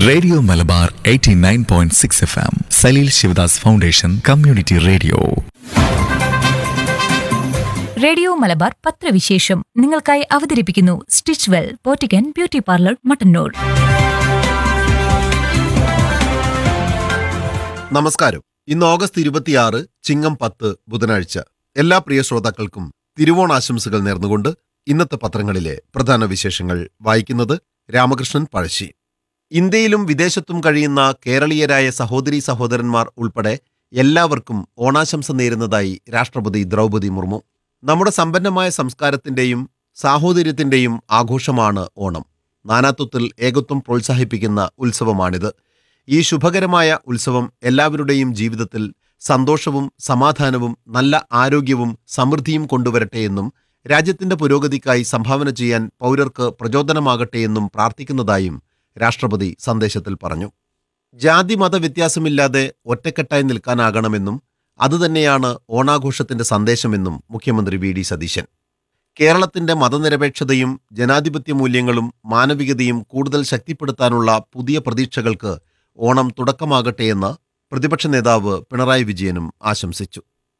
radio Malabar 89.6 F M Saleel Shivadas foundation community radio radio Malabar പത്രവിശേഷം നിങ്ങൾക്കായി അവതരിപ്പിക്കുന്നു സ്റ്റിച്ച് വെൽ പോറ്റിക്കൻ ബ്യൂട്ടി പാർലർ മട്ടന്നൂർ നമസ്കാരം ഇന്ന് ഓഗസ്റ്റ് ഇരുപത്തിയാറ് ചിങ്ങം പത്ത് ബുധനാഴ്ച എല്ലാ പ്രിയ ശ്രോതാക്കൾക്കും തിരുവോണാശംസകൾ നേർന്നുകൊണ്ട് ഇന്നത്തെ പത്രങ്ങളിലെ പ്രധാന വിശേഷങ്ങൾ വായിക്കുന്നത് രാമകൃഷ്ണൻ പഴശ്ശി ഇന്ത്യയിലും വിദേശത്തും കഴിയുന്ന കേരളീയരായ സഹോദരീ സഹോദരന്മാർ ഉൾപ്പെടെ എല്ലാവർക്കും ഓണാശംസ നേരുന്നതായി രാഷ്ട്രപതി ദ്രൗപദി മുർമു നമ്മുടെ സമ്പന്നമായ സംസ്കാരത്തിന്റെയും സാഹോദര്യത്തിന്റെയും ആഘോഷമാണ് ഓണം നാനാത്വത്തിൽ ഏകത്വം പ്രോത്സാഹിപ്പിക്കുന്ന ഉത്സവമാണിത് ഈ ശുഭകരമായ ഉത്സവം എല്ലാവരുടെയും ജീവിതത്തിൽ സന്തോഷവും സമാധാനവും നല്ല ആരോഗ്യവും സമൃദ്ധിയും കൊണ്ടുവരട്ടെയെന്നും രാജ്യത്തിന്റെ പുരോഗതിക്കായി സംഭാവന ചെയ്യാൻ പൗരർക്ക് പ്രചോദനമാകട്ടെയെന്നും പ്രാർത്ഥിക്കുന്നതായും രാഷ്ട്രപതി സന്ദേശത്തിൽ പറഞ്ഞു ജാതി മത വ്യത്യാസമില്ലാതെ ഒറ്റക്കെട്ടായി നിൽക്കാനാകണമെന്നും അതുതന്നെയാണ് ഓണാഘോഷത്തിന്റെ സന്ദേശമെന്നും മുഖ്യമന്ത്രി വി ഡി സതീശൻ കേരളത്തിന്റെ മതനിരപേക്ഷതയും ജനാധിപത്യ മൂല്യങ്ങളും മാനവികതയും കൂടുതൽ ശക്തിപ്പെടുത്താനുള്ള പുതിയ പ്രതീക്ഷകൾക്ക് ഓണം തുടക്കമാകട്ടെയെന്ന് പ്രതിപക്ഷ നേതാവ് പിണറായി വിജയനും ആശംസിച്ചു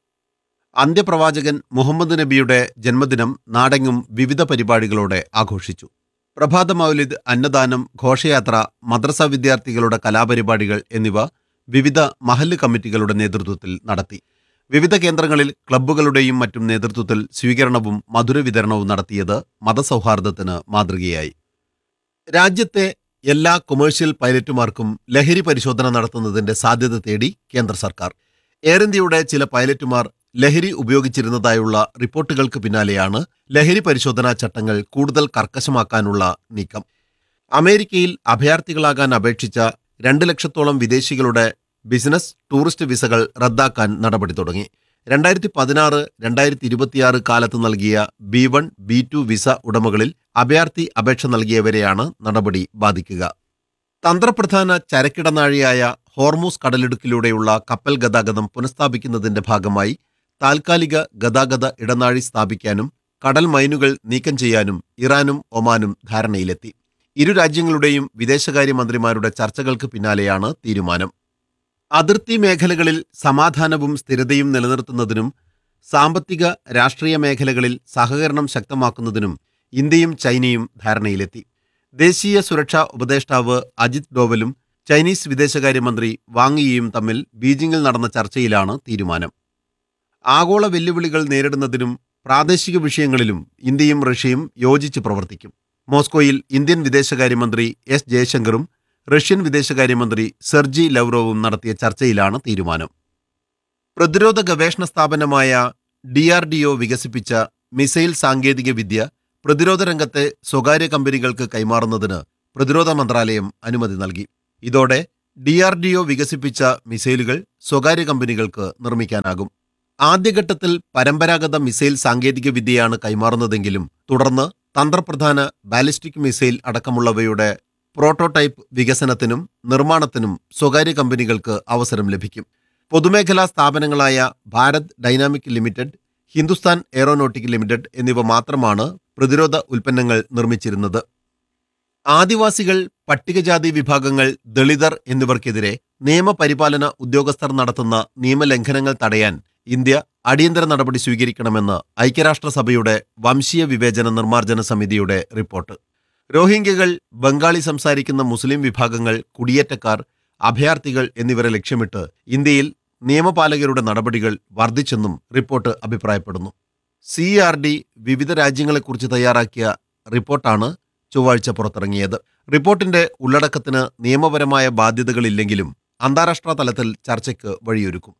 അന്ത്യപ്രവാചകൻ മുഹമ്മദ് നബിയുടെ ജന്മദിനം നാടെങ്ങും വിവിധ പരിപാടികളോടെ ആഘോഷിച്ചു പ്രഭാത മൗലിദ് അന്നദാനം ഘോഷയാത്ര മദ്രസ വിദ്യാർത്ഥികളുടെ കലാപരിപാടികൾ എന്നിവ വിവിധ മഹല്ല് കമ്മിറ്റികളുടെ നേതൃത്വത്തിൽ നടത്തി വിവിധ കേന്ദ്രങ്ങളിൽ ക്ലബ്ബുകളുടെയും മറ്റും നേതൃത്വത്തിൽ സ്വീകരണവും മധുര വിതരണവും നടത്തിയത് മതസൗഹാർദ്ദത്തിന് മാതൃകയായി രാജ്യത്തെ എല്ലാ കൊമേഴ്ഷ്യൽ പൈലറ്റുമാർക്കും ലഹരി പരിശോധന നടത്തുന്നതിന്റെ സാധ്യത തേടി കേന്ദ്ര സർക്കാർ എയർ ഇന്ത്യയുടെ ചില പൈലറ്റുമാർ ലഹരി ഉപയോഗിച്ചിരുന്നതായുള്ള റിപ്പോർട്ടുകൾക്ക് പിന്നാലെയാണ് ലഹരി പരിശോധനാ ചട്ടങ്ങൾ കൂടുതൽ കർക്കശമാക്കാനുള്ള നീക്കം അമേരിക്കയിൽ അഭയാർത്ഥികളാകാൻ അപേക്ഷിച്ച രണ്ട് ലക്ഷത്തോളം വിദേശികളുടെ ബിസിനസ് ടൂറിസ്റ്റ് വിസകൾ റദ്ദാക്കാൻ നടപടി തുടങ്ങി രണ്ടായിരത്തി പതിനാറ് രണ്ടായിരത്തി ഇരുപത്തിയാറ് കാലത്ത് നൽകിയ B one B two visa ഉടമകളിൽ അഭയാർത്ഥി അപേക്ഷ നൽകിയവരെയാണ് നടപടി ബാധിക്കുക തന്ത്രപ്രധാന ചരക്കിടനാഴിയായ ഹോർമൂസ് കടലിടുക്കിലൂടെയുള്ള കപ്പൽ ഗതാഗതം പുനഃസ്ഥാപിക്കുന്നതിന്റെ ഭാഗമായി താൽക്കാലിക ഗതാഗത ഇടനാഴി സ്ഥാപിക്കാനും കടൽ മൈനുകൾ നീക്കം ചെയ്യാനും ഇറാനും ഒമാനും ധാരണയിലെത്തി ഇരു രാജ്യങ്ങളുടെയും വിദേശകാര്യമന്ത്രിമാരുടെ ചർച്ചകൾക്ക് പിന്നാലെയാണ് തീരുമാനം അതിർത്തി മേഖലകളിൽ സമാധാനവും സ്ഥിരതയും നിലനിർത്തുന്നതിനും സാമ്പത്തിക രാഷ്ട്രീയ മേഖലകളിൽ സഹകരണം ശക്തമാക്കുന്നതിനും ഇന്ത്യയും ചൈനയും ധാരണയിലെത്തി ദേശീയ സുരക്ഷാ ഉപദേഷ്ടാവ് അജിത് ഡോവലും ചൈനീസ് വിദേശകാര്യമന്ത്രി വാങ് യിയും തമ്മിൽ ബീജിംഗിൽ നടന്ന ചർച്ചയിലാണ് തീരുമാനം ആഗോള വെല്ലുവിളികൾ നേരിടുന്നതിനും പ്രാദേശിക വിഷയങ്ങളിലും ഇന്ത്യയും റഷ്യയും യോജിച്ച് പ്രവർത്തിക്കും മോസ്കോയിൽ ഇന്ത്യൻ വിദേശകാര്യമന്ത്രി എസ് ജയശങ്കറും റഷ്യൻ വിദേശകാര്യമന്ത്രി സെർജി ലവ്റോവും നടത്തിയ ചർച്ചയിലാണ് തീരുമാനം പ്രതിരോധ ഗവേഷണ സ്ഥാപനമായ ഡി ആർ ഡി ഒ വികസിപ്പിച്ച മിസൈൽ സാങ്കേതിക വിദ്യ പ്രതിരോധ രംഗത്തെ സ്വകാര്യ കമ്പനികൾക്ക് കൈമാറുന്നതിന് പ്രതിരോധ മന്ത്രാലയം അനുമതി നൽകി ഇതോടെ ഡി ആർ ഡി ഒ വികസിപ്പിച്ച മിസൈലുകൾ സ്വകാര്യ കമ്പനികൾക്ക് നിർമ്മിക്കാനാകും ആദ്യഘട്ടത്തിൽ പരമ്പരാഗത മിസൈൽ സാങ്കേതിക വിദ്യയാണ് കൈമാറുന്നതെങ്കിലും തുടർന്ന് തന്ത്രപ്രധാന ബാലിസ്റ്റിക് മിസൈൽ അടക്കമുള്ളവയുടെ പ്രോട്ടോടൈപ്പ് വികസനത്തിനും നിർമ്മാണത്തിനും സ്വകാര്യ കമ്പനികൾക്ക് അവസരം ലഭിക്കും പൊതുമേഖലാ സ്ഥാപനങ്ങളായ Bharat dynamic limited Hindustan aeronautic limited എന്നിവ മാത്രമാണ് പ്രതിരോധ ഉൽപ്പന്നങ്ങൾ നിർമ്മിച്ചിരുന്നത് ആദിവാസികൾ പട്ടികജാതി വിഭാഗങ്ങൾ ദളിതർ എന്നിവർക്കെതിരെ നിയമപരിപാലന ഉദ്യോഗസ്ഥർ നടത്തുന്ന നിയമലംഘനങ്ങൾ തടയാൻ ഇന്ത്യ അടിയന്തര നടപടി സ്വീകരിക്കണമെന്ന് ഐക്യരാഷ്ട്രസഭയുടെ വംശീയ വിവേചന നിർമ്മാർജ്ജന സമിതിയുടെ റിപ്പോർട്ട് രോഹിംഗ്യകൾ ബംഗാളി സംസാരിക്കുന്ന മുസ്ലിം വിഭാഗങ്ങൾ കുടിയേറ്റക്കാർ അഭയാർത്ഥികൾ എന്നിവരെ ലക്ഷ്യമിട്ട് ഇന്ത്യയിൽ നിയമപാലകരുടെ നടപടികൾ വർദ്ധിച്ചെന്നും റിപ്പോർട്ട് അഭിപ്രായപ്പെടുന്നു സി ആർ ഡി വിവിധ രാജ്യങ്ങളെക്കുറിച്ച് തയ്യാറാക്കിയ റിപ്പോർട്ടാണ് ചൊവ്വാഴ്ച പുറത്തിറങ്ങിയത് റിപ്പോർട്ടിന്റെ ഉള്ളടക്കത്തിന് നിയമപരമായ ബാധ്യതകളില്ലെങ്കിലും അന്താരാഷ്ട്ര തലത്തിൽ ചർച്ചയ്ക്ക് വഴിയൊരുക്കും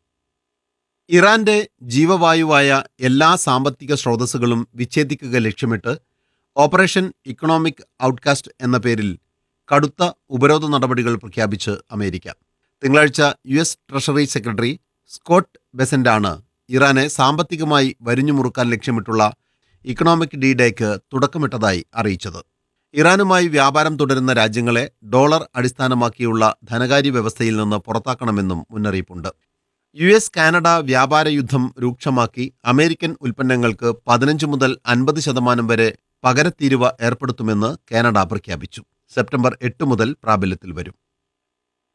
ഇറാന്റെ ജീവവായുവായ എല്ലാ സാമ്പത്തിക സ്രോതസ്സുകളും വിച്ഛേദിക്കുക ലക്ഷ്യമിട്ട് ഓപ്പറേഷൻ ഇക്കണോമിക് ഔട്ട്കാസ്റ്റ് എന്ന പേരിൽ കടുത്ത ഉപരോധ നടപടികൾ പ്രഖ്യാപിച്ച് അമേരിക്ക തിങ്കളാഴ്ച U S treasury secretary Scott ബെസന്റാണ് ഇറാനെ സാമ്പത്തികമായി വരിഞ്ഞുമുറുക്കാൻ ലക്ഷ്യമിട്ടുള്ള ഇക്കണോമിക് ഡി ഡേക്ക് തുടക്കമിട്ടതായി അറിയിച്ചത് ഇറാനുമായി വ്യാപാരം തുടരുന്ന രാജ്യങ്ങളെ ഡോളർ അടിസ്ഥാനമാക്കിയുള്ള ധനകാര്യ വ്യവസ്ഥയിൽ നിന്ന് പുറത്താക്കണമെന്നും മുന്നറിയിപ്പുണ്ട് യു എസ് കാനഡ വ്യാപാര യുദ്ധം രൂക്ഷമാക്കി അമേരിക്കൻ ഉൽപ്പന്നങ്ങൾക്ക് പതിനഞ്ച് മുതൽ അൻപത് ശതമാനം വരെ പകരത്തീരുവ ഏർപ്പെടുത്തുമെന്ന് കാനഡ പ്രഖ്യാപിച്ചു സെപ്റ്റംബർ എട്ട് മുതൽ പ്രാബല്യത്തിൽ വരും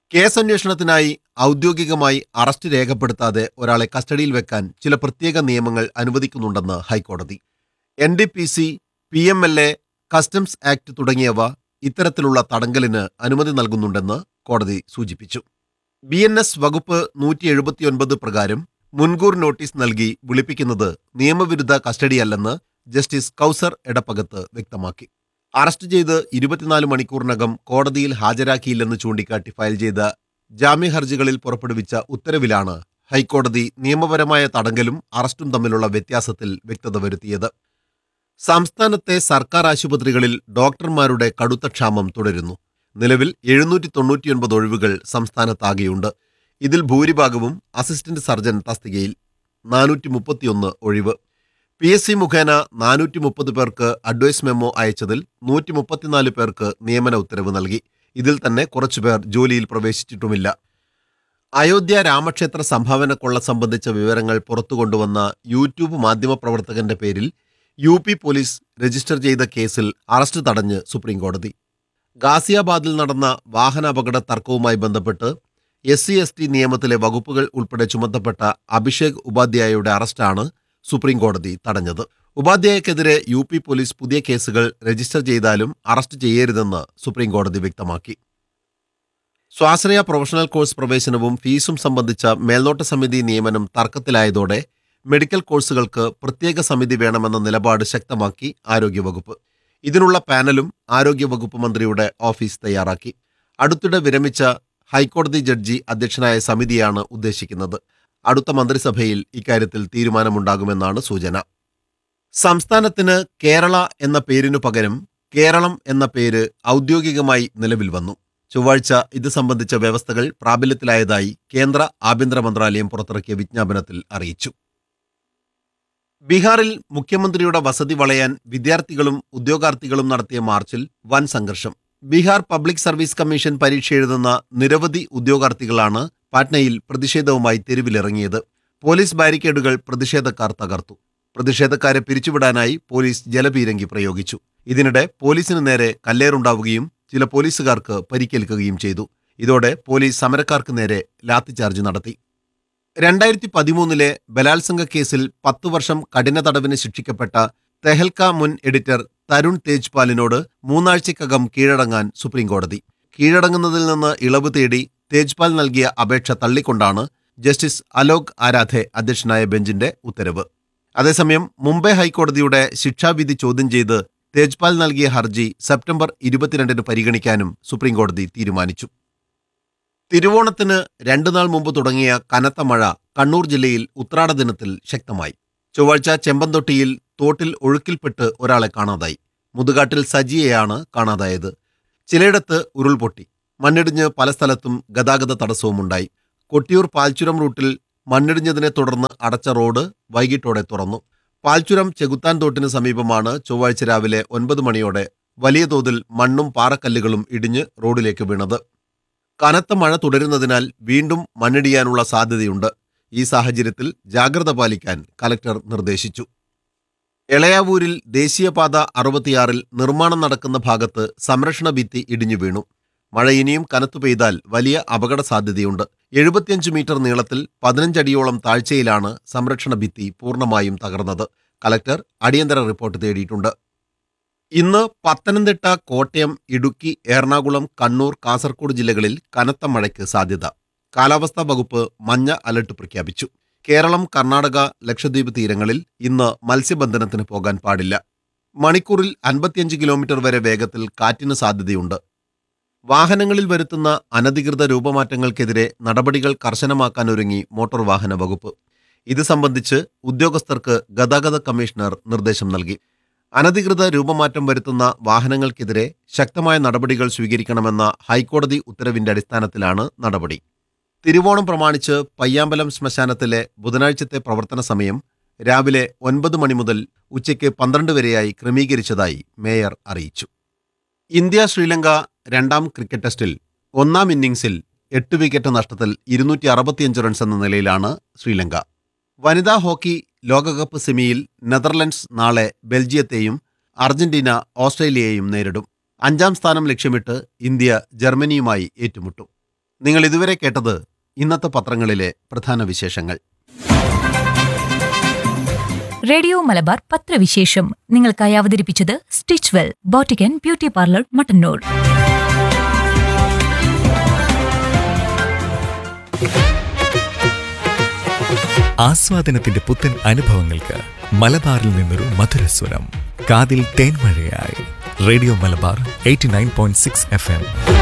കേസന്വേഷണത്തിനായി ഔദ്യോഗികമായി അറസ്റ്റ് രേഖപ്പെടുത്താതെ ഒരാളെ കസ്റ്റഡിയിൽ വെക്കാൻ ചില പ്രത്യേക നിയമങ്ങൾ അനുവദിക്കുന്നുണ്ടെന്ന് ഹൈക്കോടതി N D P C P M L A customs act തുടങ്ങിയവ ഇത്തരത്തിലുള്ള തടങ്കലിന് അനുമതി നൽകുന്നുണ്ടെന്ന് കോടതി സൂചിപ്പിച്ചു ബി എൻ എസ് വകുപ്പ് നൂറ്റി എഴുപത്തിയൊൻപത് പ്രകാരം മുൻകൂർ നോട്ടീസ് നൽകി വിളിപ്പിക്കുന്നത് നിയമവിരുദ്ധ കസ്റ്റഡിയല്ലെന്ന് ജസ്റ്റിസ് കൗസർ എടപ്പകത്ത് വ്യക്തമാക്കി അറസ്റ്റ് ചെയ്ത് ഇരുപത്തിനാല് മണിക്കൂറിനകം കോടതിയിൽ ഹാജരാക്കിയില്ലെന്ന് ചൂണ്ടിക്കാട്ടി ഫയൽ ചെയ്ത ജാമ്യ ഹർജികളിൽ പുറപ്പെടുവിച്ച ഉത്തരവിലാണ് ഹൈക്കോടതി നിയമപരമായ തടങ്കലും അറസ്റ്റും തമ്മിലുള്ള വ്യത്യാസത്തിൽ വ്യക്തത വരുത്തിയത് സംസ്ഥാനത്തെ സർക്കാർ ആശുപത്രികളിൽ ഡോക്ടർമാരുടെ കടുത്ത ക്ഷാമം തുടരുന്നു നിലവിൽ എഴുന്നൂറ്റി തൊണ്ണൂറ്റിയൊൻപത് ഒഴിവുകൾ സംസ്ഥാനത്താകെയുണ്ട് ഇതിൽ ഭൂരിഭാഗവും അസിസ്റ്റന്റ് സർജൻ തസ്തികയിൽ നാനൂറ്റി മുപ്പത്തിയൊന്ന് ഒഴിവ് പി എസ് സി മുഖേന നാനൂറ്റി മുപ്പത് പേർക്ക് അഡ്വൈസ് മെമ്മോ അയച്ചതിൽ നൂറ്റി മുപ്പത്തിനാല് പേർക്ക് നിയമന ഉത്തരവ് നൽകി ഇതിൽ തന്നെ കുറച്ചുപേർ ജോലിയിൽ പ്രവേശിച്ചിട്ടുമില്ല അയോധ്യ രാമക്ഷേത്ര സംഭാവന കൊള്ള സംബന്ധിച്ച വിവരങ്ങൾ പുറത്തുകൊണ്ടുവന്ന യൂട്യൂബ് മാധ്യമപ്രവർത്തകന്റെ പേരിൽ യു പി പോലീസ് രജിസ്റ്റർ ചെയ്ത കേസിൽ അറസ്റ്റ് തടഞ്ഞ് സുപ്രീംകോടതി ഗാസിയാബാദിൽ നടന്ന വാഹനാപകട തർക്കവുമായി ബന്ധപ്പെട്ട് എസ് സി എസ് ടി നിയമത്തിലെ വകുപ്പുകൾ ഉൾപ്പെടെ ചുമത്തപ്പെട്ട അഭിഷേക് ഉപാധ്യായയുടെ അറസ്റ്റാണ് സുപ്രീംകോടതി തടഞ്ഞത് ഉപാധ്യായക്കെതിരെ യു പി പോലീസ് പുതിയ കേസുകൾ രജിസ്റ്റർ ചെയ്താലും അറസ്റ്റ് ചെയ്യരുതെന്ന് സുപ്രീംകോടതി വ്യക്തമാക്കി സ്വാശ്രയ പ്രൊഫഷണൽ കോഴ്സ് പ്രവേശനവും ഫീസും സംബന്ധിച്ച മേൽനോട്ട സമിതി നിയമനം തർക്കത്തിലായതോടെ മെഡിക്കൽ കോഴ്സുകൾക്ക് പ്രത്യേക സമിതി വേണമെന്ന നിലപാട് ശക്തമാക്കി ആരോഗ്യവകുപ്പ് ഇതിനുള്ള പാനലും ആരോഗ്യവകുപ്പ് മന്ത്രിയുടെ ഓഫീസ് തയ്യാറാക്കി അടുത്തിടെ വിരമിച്ച ഹൈക്കോടതി ജഡ്ജി അധ്യക്ഷനായ സമിതിയാണ് ഉദ്ദേശിക്കുന്നത് അടുത്ത മന്ത്രിസഭയിൽ ഇക്കാര്യത്തിൽ തീരുമാനമുണ്ടാകുമെന്നാണ് സൂചന സംസ്ഥാനത്തിന് കേരള എന്ന പേരിനു പകരം കേരളം എന്ന പേര് ഔദ്യോഗികമായി നിലവിൽ വന്നു ചൊവ്വാഴ്ച ഇത് സംബന്ധിച്ച വ്യവസ്ഥകൾ പ്രാബല്യത്തിലായതായി കേന്ദ്ര ആഭ്യന്തര മന്ത്രാലയം പുറത്തിറക്കിയ വിജ്ഞാപനത്തിൽ അറിയിച്ചു ബീഹാറിൽ മുഖ്യമന്ത്രിയുടെ വസതി വളയാൻ വിദ്യാർത്ഥികളും ഉദ്യോഗാർത്ഥികളും നടത്തിയ മാർച്ചിൽ വൻ സംഘർഷം ബീഹാർ പബ്ലിക് സർവീസ് കമ്മീഷൻ പരീക്ഷ എഴുതുന്ന നിരവധി ഉദ്യോഗാർത്ഥികളാണ് പാറ്റ്നയിൽ പ്രതിഷേധവുമായി തെരുവിലിറങ്ങിയത് പോലീസ് ബാരിക്കേഡുകൾ പ്രതിഷേധക്കാർ തകർത്തു പ്രതിഷേധക്കാരെ പിരിച്ചുവിടാനായി പോലീസ് ജലപീരങ്കി പ്രയോഗിച്ചു ഇതിനിടെ പോലീസിന് നേരെ കല്ലേറുണ്ടാവുകയും ചില പോലീസുകാർക്ക് പരിക്കേൽക്കുകയും ചെയ്തു ഇതോടെ പോലീസ് സമരക്കാർക്ക് നേരെ ലാത്തിചാർജ് നടത്തി രണ്ടായിരത്തി പതിമൂന്നിലെ ബലാത്സംഗ കേസിൽ പത്തു വർഷം കഠിന തടവിന് ശിക്ഷിക്കപ്പെട്ട തെഹൽക്ക മുൻ എഡിറ്റർ തരുൺ തേജ്പാലിനോട് മൂന്നാഴ്ചക്കകം കീഴടങ്ങാൻ സുപ്രീംകോടതി കീഴടങ്ങുന്നതിൽ നിന്ന് ഇളവ് തേടി തേജ്പാൽ നൽകിയ അപേക്ഷ തള്ളിക്കൊണ്ടാണ് ജസ്റ്റിസ് അലോക് ആരാധെ അധ്യക്ഷനായ ബെഞ്ചിന്റെ ഉത്തരവ് അതേസമയം മുംബൈ ഹൈക്കോടതിയുടെ ശിക്ഷാവിധി ചോദ്യം ചെയ്ത് തേജ്പാൽ നൽകിയ ഹർജി സെപ്റ്റംബർ ഇരുപത്തിരണ്ടിന് പരിഗണിക്കാനും സുപ്രീംകോടതി തീരുമാനിച്ചു തിരുവോണത്തിന് രണ്ടു നാൾ മുമ്പ് തുടങ്ങിയ കനത്ത മഴ കണ്ണൂർ ജില്ലയിൽ ഉത്രാട ദിനത്തിൽ ശക്തമായി ചൊവ്വാഴ്ച ചെമ്പന്തൊട്ടിയിൽ തോട്ടിൽ ഒഴുക്കിൽപ്പെട്ട് ഒരാളെ കാണാതായി മുതുകാട്ടിൽ സജിയെയാണ് കാണാതായത് ചിലയിടത്ത് ഉരുൾപൊട്ടി മണ്ണിടിഞ്ഞ് പല സ്ഥലത്തും ഗതാഗത തടസ്സവുമുണ്ടായി കൊട്ടിയൂർ പാൽച്ചുരം റൂട്ടിൽ മണ്ണിടിഞ്ഞതിനെ തുടർന്ന് അടച്ച റോഡ് വൈകിട്ടോടെ തുറന്നു പാൽച്ചുരം ചെകുത്താൻ തോട്ടിന് സമീപമാണ് ചൊവ്വാഴ്ച രാവിലെ ഒൻപത് മണിയോടെ വലിയ തോതിൽ മണ്ണും പാറക്കല്ലുകളും ഇടിഞ്ഞ് റോഡിലേക്ക് വീണത് കനത്ത മഴ തുടരുന്നതിനാൽ വീണ്ടും മണ്ണിടിയാനുള്ള സാധ്യതയുണ്ട് ഈ സാഹചര്യത്തിൽ ജാഗ്രത പാലിക്കാൻ കലക്ടർ നിർദ്ദേശിച്ചു എളയാവൂരിൽ ദേശീയപാത അറുപത്തിയാറിൽ നിർമ്മാണം നടക്കുന്ന ഭാഗത്ത് സംരക്ഷണ ഭിത്തി ഇടിഞ്ഞു വീണു മഴ ഇനിയും കനത്തു പെയ്താൽ വലിയ അപകട സാധ്യതയുണ്ട് എഴുപത്തിയഞ്ച് മീറ്റർ നീളത്തിൽ പതിനഞ്ചടിയോളം താഴ്ചയിലാണ് സംരക്ഷണ ഭിത്തി പൂർണ്ണമായും തകർന്നത് കലക്ടർ അടിയന്തര റിപ്പോർട്ട് തേടിയിട്ടുണ്ട് ഇന്ന് പത്തനംതിട്ട കോട്ടയം ഇടുക്കി എറണാകുളം കണ്ണൂർ കാസർഗോഡ് ജില്ലകളിൽ കനത്ത മഴയ്ക്ക് സാധ്യത കാലാവസ്ഥാ വകുപ്പ് മഞ്ഞ അലർട്ട് പ്രഖ്യാപിച്ചു കേരളം കർണാടക ലക്ഷദ്വീപ് തീരങ്ങളിൽ ഇന്ന് മത്സ്യബന്ധനത്തിന് പോകാൻ പാടില്ല മണിക്കൂറിൽ അൻപത്തിയഞ്ച് കിലോമീറ്റർ വരെ വേഗത്തിൽ കാറ്റിന് സാധ്യതയുണ്ട് വാഹനങ്ങളിൽ വരുത്തുന്ന അനധികൃത രൂപമാറ്റങ്ങൾക്കെതിരെ നടപടികൾ കർശനമാക്കാനൊരുങ്ങി മോട്ടോർ വാഹന വകുപ്പ് ഇത് സംബന്ധിച്ച് ഉദ്യോഗസ്ഥർക്ക് ഗതാഗത കമ്മീഷണർ നിർദ്ദേശം നൽകി അനധികൃത രൂപമാറ്റം വരുത്തുന്ന വാഹനങ്ങൾക്കെതിരെ ശക്തമായ നടപടികൾ സ്വീകരിക്കണമെന്ന ഹൈക്കോടതി ഉത്തരവിന്റെ അടിസ്ഥാനത്തിലാണ് നടപടി തിരുവോണം പ്രമാണിച്ച് പയ്യാമ്പലം ശ്മശാനത്തിലെ ബുധനാഴ്ചത്തെ പ്രവർത്തന സമയം രാവിലെ ഒൻപത് മണി മുതൽ ഉച്ചയ്ക്ക് പന്ത്രണ്ട് വരെയായി ക്രമീകരിച്ചതായി മേയർ അറിയിച്ചു ഇന്ത്യ ശ്രീലങ്ക രണ്ടാം ക്രിക്കറ്റ് ടെസ്റ്റിൽ ഒന്നാം ഇന്നിംഗ്സിൽ എട്ട് വിക്കറ്റ് നഷ്ടത്തിൽ ഇരുന്നൂറ്റി അറുപത്തിയഞ്ച് റൺസ് എന്ന നിലയിലാണ് ശ്രീലങ്ക വനിതാ ഹോക്കി ലോകകപ്പ് സെമിയിൽ നെതർലൻഡ്സ് നാളെ ബെൽജിയത്തെയും അർജന്റീന ഓസ്ട്രേലിയയെയും നേരിടും അഞ്ചാം സ്ഥാനം ലക്ഷ്യമിട്ട് ഇന്ത്യ ജർമ്മനിയുമായി ഏറ്റുമുട്ടും നിങ്ങൾ ഇതുവരെ കേട്ടത് ഇന്നത്തെ പത്രങ്ങളിലെ പ്രധാന വിശേഷങ്ങൾ റേഡിയോ മലബാർ പത്രവിശേഷം നിങ്ങൾക്കായി അവതരിപ്പിച്ചത് സ്റ്റിച്ച് വെൽ ബോട്ടിക്കൻ ബ്യൂട്ടി പാർലർ മട്ടന്നൂർ ആസ്വാദനത്തിന്റെ പുത്തൻ അനുഭവങ്ങൾക്ക് മലബാറിൽ നിന്നൊരു മധുരസ്വരം കാതിൽ തേൻമഴയായി radio Malabar eighty nine point six F M